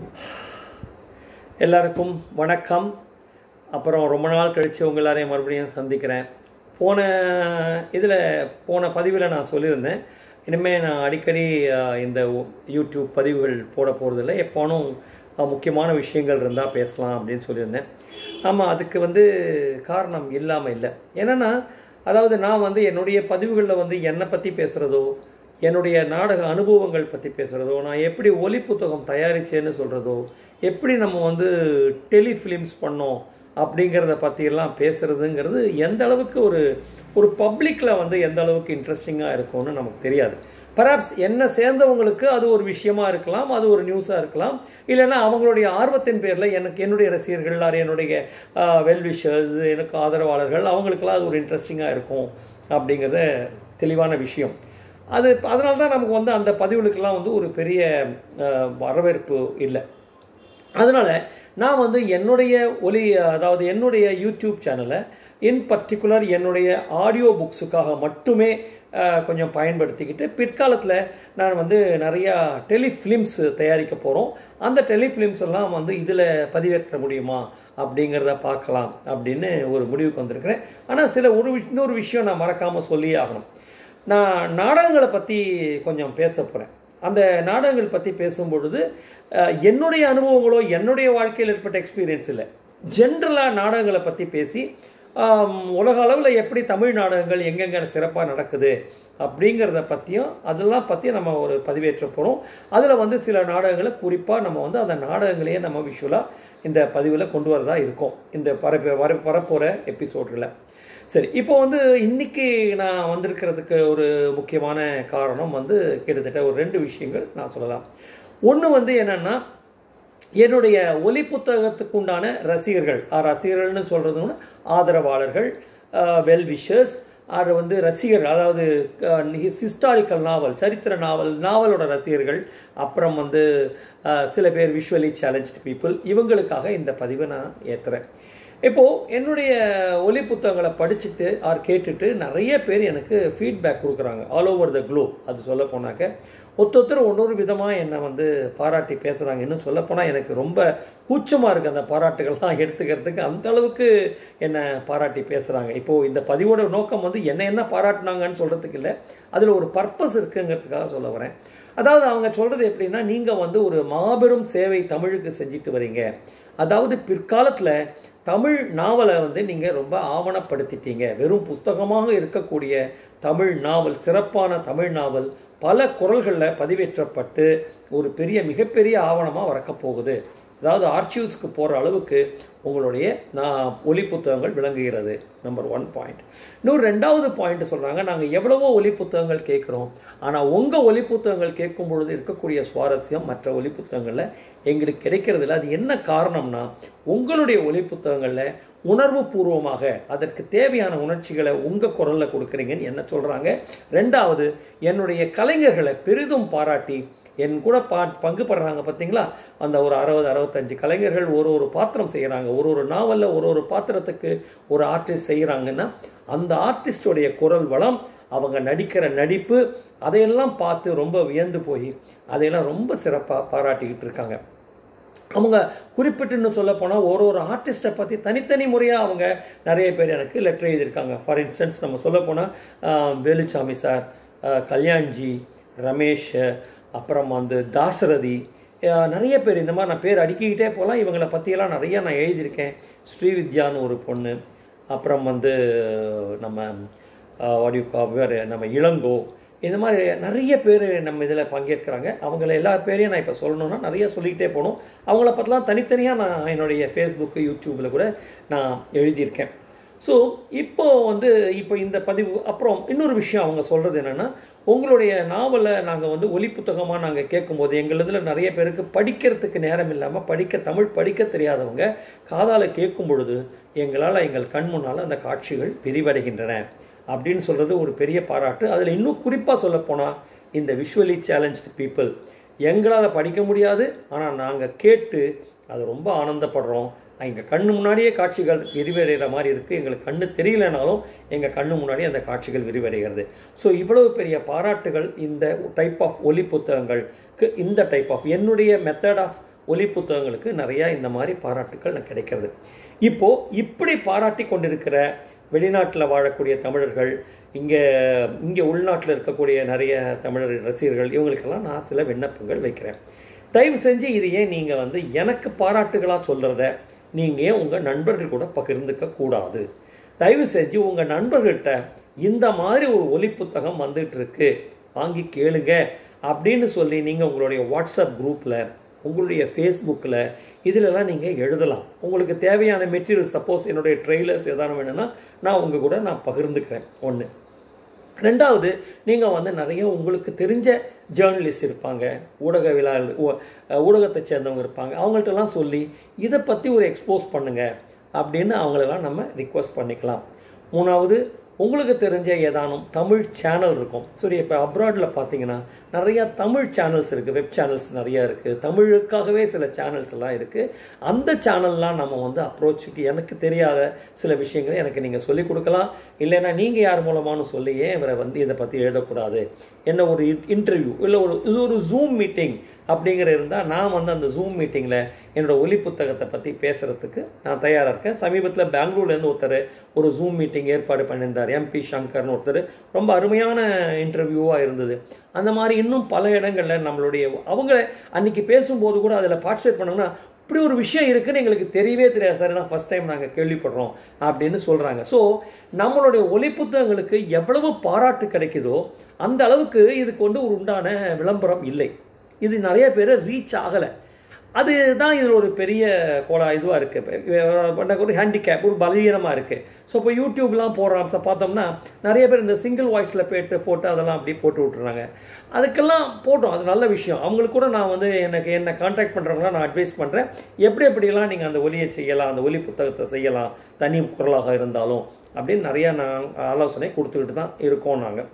எல்லாருக்கும் வணக்கம் அப்புறம் ரொம்ப நாள் கழித்து உங்கள் எல்லாரையும் மறுபடியும் சந்திக்கிறேன் போன இதில் போன பதிவில் நான் சொல்லியிருந்தேன் இனிமேல் நான் அடிக்கடி அஹ், இந்த யூடியூப் பதிவுகள் போட போகிறதில்ல எப்போனும் அஹ், முக்கியமான விஷயங்கள் இருந்தால் பேசலாம் அப்படின்னு சொல்லியிருந்தேன் ஆமாம் அதுக்கு வந்து காரணம் இல்லாமல் இல்லை என்னென்னா அதாவது நான் வந்து என்னுடைய பதிவுகளில் வந்து என்னை பற்றி பேசுகிறதோ என்னுடைய நாடக அனுபவங்கள் பற்றி பேசுகிறதோ நான் எப்படி ஒலி புத்தகம் தயாரிச்சேன்னு சொல்கிறதோ எப்படி நம்ம வந்து டெலிஃபிலிம்ஸ் பண்ணோம் அப்படிங்கிறத பற்றியெல்லாம் பேசுகிறதுங்கிறது எந்த அளவுக்கு ஒரு ஒரு பப்ளிக்கில் வந்து எந்த அளவுக்கு இன்ட்ரெஸ்டிங்காக இருக்கும்னு நமக்கு தெரியாது பராப்ஸ் என்ன சேர்ந்தவங்களுக்கு அது ஒரு விஷயமா இருக்கலாம் அது ஒரு நியூஸாக இருக்கலாம் இல்லைன்னா அவங்களுடைய ஆர்வத்தின் பேரில் எனக்கு என்னுடைய ரசிகர்கள் அல்லது என்னுடைய வெல்விஷர்ஸ் எனக்கு ஆதரவாளர்கள் அவங்களுக்கெல்லாம் அது ஒரு இன்ட்ரெஸ்டிங்காக இருக்கும் அப்படிங்கிறத தெளிவான விஷயம் அது அதனால தான் நமக்கு வந்து அந்த பதிவுகளுக்கெல்லாம் வந்து ஒரு பெரிய அஹ், வரவேற்பு இல்லை அதனால் நான் வந்து என்னுடைய ஒலி அதாவது என்னுடைய யூடியூப் சேனலை இன் பர்டிகுலர் என்னுடைய ஆடியோ புக்ஸுக்காக மட்டுமே அஹ், கொஞ்சம் பயன்படுத்திக்கிட்டு பிற்காலத்தில் நான் வந்து நிறையா டெலிஃபிலிம்ஸ் தயாரிக்க போகிறோம் அந்த டெலிஃபிலிம்ஸ் எல்லாம் வந்து இதில் பதிவேற்ற முடியுமா அப்படிங்கிறத பார்க்கலாம் அப்படின்னு ஒரு முடிவுக்கு வந்திருக்கிறேன் ஆனால் சில ஒரு விஷ- இன்னொரு விஷயம் நான் மறக்காமல் சொல்லியே ஆகணும் நான் நாடகங்களை பற்றி கொஞ்சம் பேச போகிறேன் அந்த நாடகங்கள் பற்றி பேசும்பொழுது அஹ், என்னுடைய அனுபவங்களோ என்னுடைய வாழ்க்கையில் ஏற்பட்ட எக்ஸ்பீரியன்ஸ் இல்லை ஜென்ரலாக நாடகங்களை பற்றி பேசி ஆம், உலக அளவில் எப்படி தமிழ் நாடகங்கள் எங்கெங்க சிறப்பாக நடக்குது அப்படிங்கிறத பற்றியும் அதெல்லாம் பற்றி நம்ம ஒரு பதிவேற்ற போகிறோம் அதில் வந்து சில நாடகங்களை குறிப்பாக நம்ம வந்து அந்த நாடகங்களையே நம்ம விஷுவலாக இந்த பதிவில் கொண்டு வரதா இருக்கோம் இந்த பரப்ப வர வரப்போகிற எபிசோட்களில் சரி இப்போ வந்து இன்னைக்கு நான் வந்திருக்கிறதுக்கு ஒரு முக்கியமான காரணம் வந்து கிட்டத்தட்ட ஒரு ரெண்டு விஷயங்கள் நான் சொல்லலாம் ஒன்று வந்து என்னன்னா என்னுடைய ஒலி புத்தகத்துக்கு உண்டான ரசிகர்கள் ஆ, ரசிகர்கள்னு சொல்கிறதுன்னு ஆதரவாளர்கள் வெல் விஷர்ஸ் அது வந்து ரசிகர்கள் அதாவது ஹிஸ்டாரிக்கல் நாவல் சரித்திர நாவல் நாவலோட ரசிகர்கள் அப்புறம் வந்து அஹ், சில பேர் விஷுவலி சேலஞ்ச்டு பீப்புள் இவங்களுக்காக இந்த பதிவை நான் ஏற்றுறேன் இப்போது என்னுடைய ஒலி புத்தகங்களை படிச்சுட்டு ஆர் கேட்டுட்டு நிறைய பேர் எனக்கு ஃபீட்பேக் கொடுக்குறாங்க ஆல் ஓவர் த க்ளோ அது சொல்ல போனாக்க ஒருத்தொருத்தர் ஒன்னொரு விதமாக என்னை வந்து பாராட்டி பேசுகிறாங்க இன்னும் சொல்ல போனால் எனக்கு ரொம்ப கூச்சமாக இருக்குது அந்த பாராட்டுகள்லாம் எடுத்துக்கிறதுக்கு அந்த அளவுக்கு என்னை பாராட்டி பேசுகிறாங்க இப்போது இந்த பதிவோட நோக்கம் வந்து என்ன என்ன பாராட்டினாங்கன்னு சொல்கிறதுக்கு இல்லை அதில் ஒரு பர்பஸ் இருக்குங்கிறதுக்காக சொல்ல வரேன் அதாவது அவங்க சொல்கிறது எப்படின்னா நீங்கள் வந்து ஒரு மாபெரும் சேவை தமிழுக்கு செஞ்சுட்டு வரீங்க அதாவது பிற்காலத்தில் தமிழ் நாவலை வந்து நீங்கள் ரொம்ப ஆவணப்படுத்திட்டீங்க வெறும் புஸ்தகமாக இருக்கக்கூடிய தமிழ் நாவல் சிறப்பான தமிழ் நாவல் பல குரல்களில் பதிவேற்றப்பட்டு ஒரு பெரிய மிகப்பெரிய ஆவணமாக வரக்கப் போகுது அதாவது ஆர்ச்சிவ்ஸ்க்கு போகிற அளவுக்கு உங்களுடைய நான் ஒலி புத்தகங்கள் விளங்குகிறது நம்பர் ஒன் பாயிண்ட் இன்னொரு ரெண்டாவது பாயிண்ட் சொல்கிறாங்க நாங்கள் எவ்வளவோ ஒலி புத்தகங்கள் கேட்குறோம் ஆனால் உங்கள் ஒலி புத்தகங்கள் கேட்கும் பொழுது இருக்கக்கூடிய சுவாரஸ்யம் மற்ற ஒலி புத்தகங்களில் எங்களுக்கு கிடைக்கிறது இல்லை அது என்ன காரணம்னா உங்களுடைய ஒலி புத்தகங்களில் உணர்வு பூர்வமாக அதற்கு தேவையான உணர்ச்சிகளை உங்கள் குரலில் கொடுக்குறீங்கன்னு என்ன சொல்கிறாங்க ரெண்டாவது என்னுடைய கலைஞர்களை பெரிதும் பாராட்டி என் கூட பா பங்கு படுறாங்க பார்த்தீங்களா அந்த ஒரு அறுபது அறுபத்தஞ்சு கலைஞர்கள் ஒரு ஒரு பாத்திரம் செய்கிறாங்க ஒரு ஒரு நாவலில் ஒரு ஒரு பாத்திரத்துக்கு ஒரு ஆர்டிஸ்ட் செய்கிறாங்கன்னா அந்த ஆர்டிஸ்டோடைய குரல் வளம் அவங்க நடிக்கிற நடிப்பு அதையெல்லாம் பார்த்து ரொம்ப வியந்து போய் அதையெல்லாம் ரொம்ப சிறப்பாக பாராட்டிக்கிட்டு இருக்காங்க அவங்க குறிப்பிட்டுன்னு சொல்ல போனால் ஒரு ஒரு ஆர்டிஸ்ட்டை பற்றி தனித்தனி முறையாக அவங்க நிறைய பேர் எனக்கு லெட்டர் எழுதியிருக்காங்க ஃபார் இன்ஸ்டன்ஸ் நம்ம சொல்ல போனால் வேலுச்சாமி சார் ஆஹ் கல்யாண்ஜி ரமேஷ் அப்புறம் வந்து தாசரதி ஆஹ் நிறைய பேர் இந்த மாதிரி நான் பேர் அடுக்கிக்கிட்டே போகலாம் இவங்களை பற்றியெல்லாம் நிறைய நான் எழுதியிருக்கேன் ஸ்ரீவித்யான்னு ஒரு பொண்ணு அப்புறம் வந்து நம்ம வாடியூ வேறு நம்ம இளங்கோ இந்த மாதிரி நிறைய பேர் நம்ம இதில் பங்கேற்கிறாங்க அவங்கள எல்லா பேரையும் நான் இப்போ சொல்லணும்னா நிறைய சொல்லிக்கிட்டே போகணும் அவங்கள பற்றிலாம் தனித்தனியாக நான் என்னுடைய ஃபேஸ்புக்கு யூடியூப்பில் கூட நான் எழுதியிருக்கேன் ஸோ இப்போ வந்து இப்போ இந்த பதிவு அப்புறம் இன்னொரு விஷயம் அவங்க சொல்கிறது என்னென்னா உங்களுடைய நாவலை நாங்கள் வந்து ஒலி புத்தகமாக நாங்கள் கேட்கும்போது எங்கள் இதில் நிறைய பேருக்கு படிக்கிறதுக்கு நேரம் இல்லாமல் படிக்க தமிழ் படிக்க தெரியாதவங்க காதால் கேட்கும் பொழுது எங்களால் எங்கள் கண் முன்னால் அந்த காட்சிகள் விரிவடைகின்றன அப்படின்னு சொல்கிறது ஒரு பெரிய பாராட்டு அதில் இன்னும் குறிப்பாக சொல்லப்போனால் இந்த விஷுவலி சேலഞ്ച്டு பீப்புள் எங்களால் படிக்க முடியாது ஆனால் நாங்கள் கேட்டு அது ரொம்ப ஆனந்தப்படுறோம் எங்கள் கண்ணு முன்னாடியே காட்சிகள் விரிவடைகிற மாதிரி இருக்குது எங்களுக்கு கண்ணு தெரியலனாலும் எங்கள் கண்ணு முன்னாடி அந்த காட்சிகள் விரிவடைகிறது ஸோ இவ்வளவு பெரிய பாராட்டுகள் இந்த டைப் ஆஃப் ஒலி புத்தகங்களுக்கு இந்த டைப் ஆஃப் என்னுடைய மெத்தட் ஆஃப் ஒலி புத்தகங்களுக்கு நிறையா இந்த மாதிரி பாராட்டுக்கள் எனக்கு கிடைக்கிறது இப்போது இப்படி பாராட்டி கொண்டிருக்கிற வெளிநாட்டில் வாழக்கூடிய தமிழர்கள் இங்கே இங்கே உள்நாட்டில் இருக்கக்கூடிய நிறைய தமிழர் ரசிகர்கள் இவங்களுக்கெல்லாம் நான் சில விண்ணப்பங்கள் வைக்கிறேன் தயவு செஞ்சு இது ஏன் நீங்கள் வந்து எனக்கு பாராட்டுகளாக சொல்கிறத நீங்கள் ஏன் உங்கள் நண்பர்கள் கூட பகிர்ந்துக்க கூடாது தயவு செஞ்சு உங்கள் நண்பர்கள்ட்ட இந்த மாதிரி ஒரு ஒலி புத்தகம் வந்துட்டு இருக்கு வாங்கி கேளுங்க அப்படின்னு சொல்லி நீங்கள் உங்களுடைய வாட்ஸ்அப் குரூப்பில் உங்களுடைய ஃபேஸ்புக்கில் இதிலெல்லாம் நீங்கள் எழுதலாம் உங்களுக்கு தேவையான மெட்டீரியல் சப்போஸ் என்னுடைய ட்ரெய்லர்ஸ் எதாவது வேணும்னா நான் உங்கள் கூட நான் பகிர்ந்துக்கிறேன் ஒன்று ரெண்டாவது நீங்கள் வந்து நிறைய உங்களுக்கு தெரிஞ்ச ஜேர்னலிஸ்ட் இருப்பாங்க ஊடகவியலா ஊடகத்தை சேர்ந்தவங்க இருப்பாங்க அவங்கள்ட்டலாம் சொல்லி இதை பற்றி ஒரு எக்ஸ்போஸ் பண்ணுங்க அப்படின்னு அவங்களெல்லாம் நம்ம ரிக்வஸ்ட் பண்ணிக்கலாம் மூணாவது உங்களுக்கு தெரிஞ்ச ஏதானும் தமிழ் சேனல் இருக்கும் சரி இப்போ அப்ராடில் பார்த்தீங்கன்னா நிறையா தமிழ் சேனல்ஸ் இருக்குது வெப் சேனல்ஸ் நிறையா இருக்குது தமிழுக்காகவே சில சேனல்ஸ் எல்லாம் இருக்குது அந்த சேனல்லாம் நம்ம வந்து அப்ரோச்சுக்கு எனக்கு தெரியாத சில விஷயங்களை எனக்கு நீங்கள் சொல்லிக் கொடுக்கலாம் இல்லைன்னா நீங்கள் யார் மூலமானு சொல்லி ஏன் இவரை வந்து இதை பற்றி எழுதக்கூடாது என்ன ஒரு இன்டர்வியூ இல்லை ஒரு இது ஒரு ஜூம் மீட்டிங் அப்படிங்கிற இருந்தால் நான் வந்து அந்த ஜூம் மீட்டிங்கில் என்னோட ஒலி புத்தகத்தை பற்றி பேசுகிறதுக்கு நான் தயாராக இருக்கேன் சமீபத்தில் பெங்களூர்லேருந்து ஒருத்தர் ஒரு ஜூம் மீட்டிங் ஏற்பாடு பண்ணியிருந்தார் எம்பி சங்கர்னு ஒருத்தர் ரொம்ப அருமையான இன்டர்வியூவாக இருந்தது அந்த மாதிரி இன்னும் பல இடங்களில் நம்மளுடைய அவங்க அன்னைக்கு பேசும்போது கூட அதில் பார்ட்டிசிபேட் பண்ணோம்னா இப்படி ஒரு விஷயம் இருக்குன்னு எங்களுக்கு தெரியவே தெரியாது சார் தான் ஃபஸ்ட் டைம் நாங்கள் கேள்விப்படுறோம் அப்படின்னு சொல்கிறாங்க ஸோ நம்மளுடைய ஒலி புத்தகங்களுக்கு எவ்வளவு பாராட்டு கிடைக்குதோ அந்த அளவுக்கு இதுக்கு வந்து ஒரு உண்டான விளம்பரம் இல்லை இது நிறைய பேர் ரீச் ஆகலை அதுதான் இதில் ஒரு பெரிய கோலா இதுவாக இருக்குது ஒரு ஹேண்டிகேப் ஒரு பலவீனமாக இருக்குது ஸோ இப்போ யூடியூப்லாம் போடுறோம் பார்த்தோம்னா நிறைய பேர் இந்த சிங்கிள் வாய்ஸில் போட்டு போட்டு அதெல்லாம் அப்படி போட்டு விட்டுறாங்க அதுக்கெல்லாம் போட்டோம் அது நல்ல விஷயம் அவங்களுக்கு கூட நான் வந்து எனக்கு என்னை கான்டாக்ட் பண்ணுறவங்களாம் நான் அட்வைஸ் பண்ணுறேன் எப்படி எப்படிலாம் நீங்கள் அந்த ஒலியை செய்யலாம் அந்த ஒலி புத்தகத்தை செய்யலாம் தனி குரலாக இருந்தாலும் அப்படின்னு நிறையா நான் ஆலோசனை கொடுத்துக்கிட்டு தான் இருக்கோம் நாங்கள்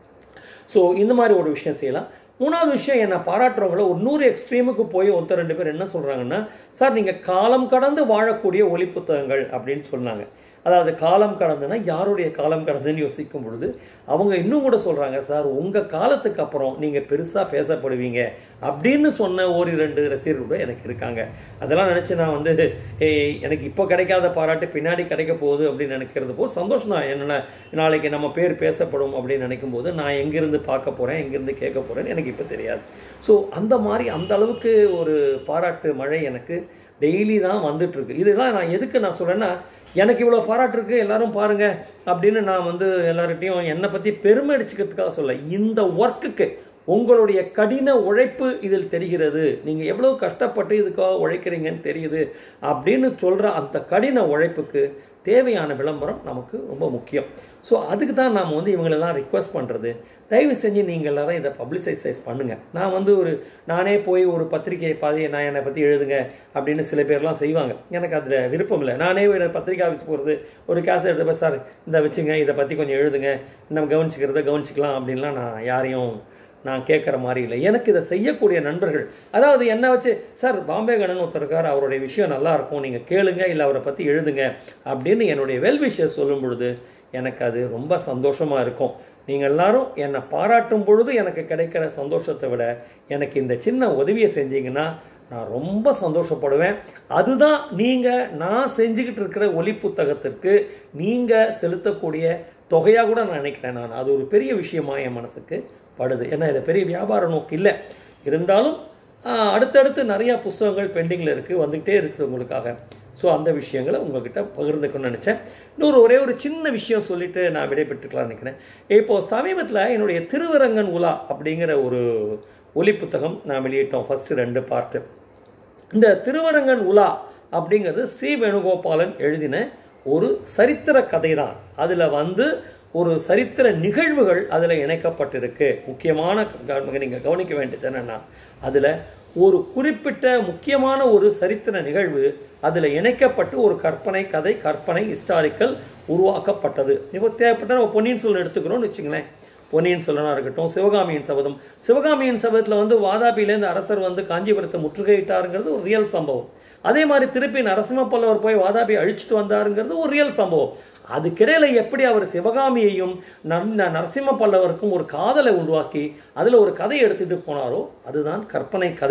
ஸோ இந்த மாதிரி ஒரு விஷயம் செய்யலாம் மூணாவது விஷயம் என்ன பாராட்டுறவங்கள ஒரு நூறு எக்ஸ்ட்ரீமுக்கு போய் ஒருத்தர் ரெண்டு பேர் என்ன சொல்கிறாங்கன்னா சார் நீங்கள் காலம் கடந்து வாழக்கூடிய ஒலி புத்தகங்கள் அப்படின்னு சொன்னாங்க அதாவது காலம் கடந்துனா யாருடைய காலம் கடந்துன்னு யோசிக்கும் பொழுது அவங்க இன்னும் கூட சொல்கிறாங்க சார் உங்கள் காலத்துக்கு அப்புறம் நீங்கள் பெருசாக பேசப்படுவீங்க அப்படின்னு சொன்ன ஒரு ரெண்டு ரசிகர்கள் கூட எனக்கு இருக்காங்க அதெல்லாம் நினச்சி நான் வந்து ஏய் எனக்கு இப்போ கிடைக்காத பாராட்டு பின்னாடி கிடைக்க போகுது அப்படின்னு நினைக்கிறது போது சந்தோஷம் தான் என்னென்ன நாளைக்கு நம்ம பேர் பேசப்படும் அப்படின்னு நினைக்கும் போது நான் எங்கேருந்து பார்க்க போகிறேன் எங்கேருந்து கேட்க போகிறேன்னு எனக்கு இப்போ தெரியாது ஸோ அந்த மாதிரி அந்த அளவுக்கு ஒரு பாராட்டு மழை எனக்கு டெய்லி தான் வந்துட்டுருக்கு இதுதான் நான் எதுக்கு நான் சொல்கிறேன்னா எனக்கு இவ்வளோ பாராட்டு இருக்கு எல்லாரும் பாருங்க அப்படின்னு நான் வந்து எல்லார்கிட்டையும் என்னை பற்றி பெருமை அடிச்சுக்கிறதுக்காக சொல்ல இந்த ஒர்க்குக்கு உங்களுடைய கடின உழைப்பு இதில் தெரிகிறது நீங்கள் எவ்வளோ கஷ்டப்பட்டு இதுக்காக உழைக்கிறீங்கன்னு தெரியுது அப்படின்னு சொல்கிற அந்த கடின உழைப்புக்கு தேவையான விளம்பரம் நமக்கு ரொம்ப முக்கியம் ஸோ அதுக்கு தான் நாம் வந்து இவங்களெல்லாம் ரிக்வஸ்ட் பண்ணுறது தயவு செஞ்சு நீங்கள் எல்லாரும் இதை பப்ளிசைஸ் பண்ணுங்கள் நான் வந்து ஒரு நானே போய் ஒரு பத்திரிகை பாதையை நான் என்னை பற்றி எழுதுங்க அப்படின்னு சில பேர்லாம் செய்வாங்க எனக்கு அதில் விருப்பம் இல்லை நானே ஒரு பத்திரிகை ஆஃபீஸ் போகிறது ஒரு கேஸ் எடுத்த சார் இந்த வச்சுங்க இதை பற்றி கொஞ்சம் எழுதுங்க நம்ம கவனிச்சிக்கிறத கவனிச்சிக்கலாம் அப்படின்லாம் நான் யாரையும் நான் கேட்குற மாதிரி இல்லை எனக்கு இதை செய்யக்கூடிய நண்பர்கள் அதாவது என்ன வச்சு சார் பாம்பே கணன் ஒருத்தர் இருக்கார் அவருடைய விஷயம் நல்லா இருக்கும் நீங்கள் கேளுங்க இல்லை அவரை பற்றி எழுதுங்க அப்படின்னு என்னுடைய வெல்விஷர் சொல்லும் பொழுது எனக்கு அது ரொம்ப சந்தோஷமாக இருக்கும் நீங்கள் எல்லாரும் என்னை பாராட்டும் பொழுது எனக்கு கிடைக்கிற சந்தோஷத்தை விட எனக்கு இந்த சின்ன உதவியை செஞ்சீங்கன்னா நான் ரொம்ப சந்தோஷப்படுவேன் அதுதான் நீங்கள் நான் செஞ்சுக்கிட்டு இருக்கிற ஒலி புத்தகத்திற்கு நீங்கள் செலுத்தக்கூடிய தொகையாக கூட நான் நினைக்கிறேன் நான் அது ஒரு பெரிய விஷயமா என் மனசுக்கு படுது ஏன்னா இது பெரிய வியாபார நோக்கு இல்லை இருந்தாலும் அடுத்தடுத்து நிறையா புஸ்தகங்கள் பெண்டிங்கில் இருக்குது வந்துக்கிட்டே இருக்குது உங்களுக்காக ஸோ அந்த விஷயங்களை உங்ககிட்ட பகிர்ந்துக்கணும்னு நினச்சேன் இன்னொரு ஒரே ஒரு சின்ன விஷயம் சொல்லிட்டு நான் விடைபெற்றுக்கலாம்னு நினைக்கிறேன் இப்போது சமீபத்தில் என்னுடைய திருவரங்கன் உலா அப்படிங்கிற ஒரு ஒலி புத்தகம் நான் வெளியிட்டோம் ஃபஸ்ட்டு ரெண்டு பார்ட்டு இந்த திருவரங்கன் உலா அப்படிங்கிறது ஸ்ரீ வேணுகோபாலன் எழுதின ஒரு சரித்திர கதை தான் அதில் வந்து ஒரு சரித்திர நிகழ்வுகள் அதில் இணைக்கப்பட்டிருக்கு முக்கியமான நீங்கள் கவனிக்க வேண்டியது என்னென்னா அதில் ஒரு குறிப்பிட்ட முக்கியமான ஒரு சரித்திர நிகழ்வு அதில் இணைக்கப்பட்டு ஒரு கற்பனை கதை கற்பனை ஹிஸ்டாரிக்கல் உருவாக்கப்பட்டது இப்போ தேவைப்பட்ட நம்ம பொன்னியின் செல்வன் எடுத்துக்கிறோம்னு வச்சுங்களேன் பொன்னியின் செல்வனாக இருக்கட்டும் சிவகாமியின் சபதம் சிவகாமியின் சபதத்தில் வந்து வாதாபியிலேருந்து அரசர் வந்து காஞ்சிபுரத்தை முற்றுகையிட்டாருங்கிறது ஒரு ரியல் சம்பவம் அதே மாதிரி திருப்பி நரசிம்ம பல்லவர் போய் வாதாபி அழிச்சிட்டு வந்தாருங்கிறது ஒரு ரியல் சம்பவம் அதுக்கிடையில எப்படி அவர் சிவகாமியையும் நரசிம்ம பல்லவருக்கும் ஒரு காதலை உருவாக்கி அதில் ஒரு கதை எடுத்துட்டு போனாரோ அதுதான் கற்பனை கதை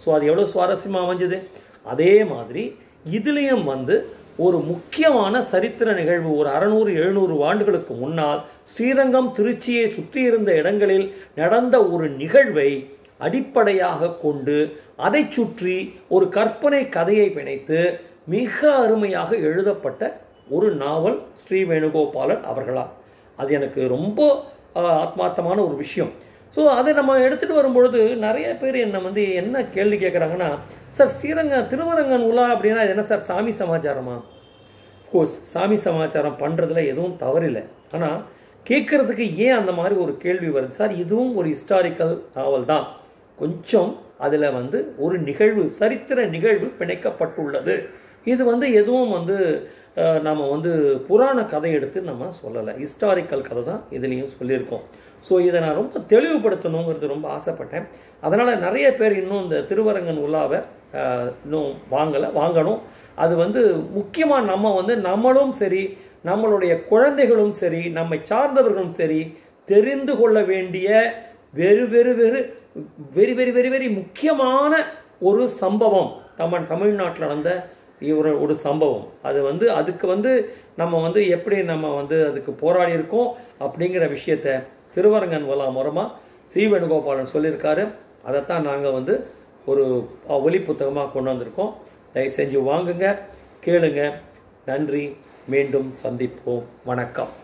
ஸோ அது எவ்வளோ சுவாரஸ்யமாக அமைஞ்சது அதே மாதிரி இதுலேயும் வந்து ஒரு முக்கியமான சரித்திர நிகழ்வு ஒரு அறநூறு எழுநூறு ஆண்டுகளுக்கு முன்னால் ஸ்ரீரங்கம் திருச்சியை சுற்றியிருந்த இடங்களில் நடந்த ஒரு நிகழ்வை அடிப்படையாக கொண்டு அதை சுற்றி ஒரு கற்பனை கதையை பிணைத்து மிக அருமையாக எழுதப்பட்ட ஒரு நாவல் ஸ்ரீ வேணுகோபாலன் அவர்களா அது எனக்கு ரொம்ப ஆஹ், ஆத்மார்த்தமான ஒரு விஷயம் ஸோ அதை நம்ம எடுத்துகிட்டு வரும்பொழுது நிறைய பேர் என்னை வந்து என்ன கேள்வி கேட்குறாங்கன்னா சார் ஸ்ரீரங்க திருவரங்கன் உலா அப்படின்னா இது என்ன சார் சாமி சமாச்சாரமா கோர்ஸ் சாமி சமாச்சாரம் பண்ணுறதுல எதுவும் தவறில்லை ஆனால் கேட்குறதுக்கு ஏன் அந்த மாதிரி ஒரு கேள்வி வருது சார் இதுவும் ஒரு ஹிஸ்டாரிக்கல் நாவல் தான் கொஞ்சம் அதில் வந்து ஒரு நிகழ்வு சரித்திர நிகழ்வு பிணைக்கப்பட்டுள்ளது இது வந்து எதுவும் வந்து அஹ், நம்ம வந்து புராண கதை எடுத்து நம்ம சொல்லலை ஹிஸ்டாரிக்கல் கதை தான் இதுலேயும் சொல்லியிருக்கோம் ஸோ இதை நான் ரொம்ப தெளிவுபடுத்தணுங்கிறது ரொம்ப ஆசைப்பட்டேன் அதனால் நிறைய பேர் இன்னும் இந்த திருவரங்கன் உலாவை அஹ், இன்னும் வாங்கலை வாங்கணும் அது வந்து முக்கியமாக நம்ம வந்து நம்மளும் சரி நம்மளுடைய குழந்தைகளும் சரி நம்மை சார்ந்தவர்களும் சரி தெரிந்து கொள்ள வேண்டிய வெறு வெறு வெறு வெரி வெரி வெரி வெரி முக்கியமான ஒரு சம்பவம் நம்ம தமிழ்நாட்டில் நடந்த ஒரு ஒரு சம்பவம் அது வந்து அதுக்கு வந்து நம்ம வந்து எப்படி நம்ம வந்து அதுக்கு போராடி இருக்கோம் அப்படிங்கிற விஷயத்த திருவரங்கன் வலா மூலமாக சி வேணுகோபாலன் சொல்லியிருக்காரு அதைத்தான் நாங்கள் வந்து ஒரு அஹ், ஒலி புத்தகமாக கொண்டு வந்திருக்கோம் தயவு செஞ்சு வாங்குங்க கேளுங்க நன்றி மீண்டும் சந்திப்போம் வணக்கம்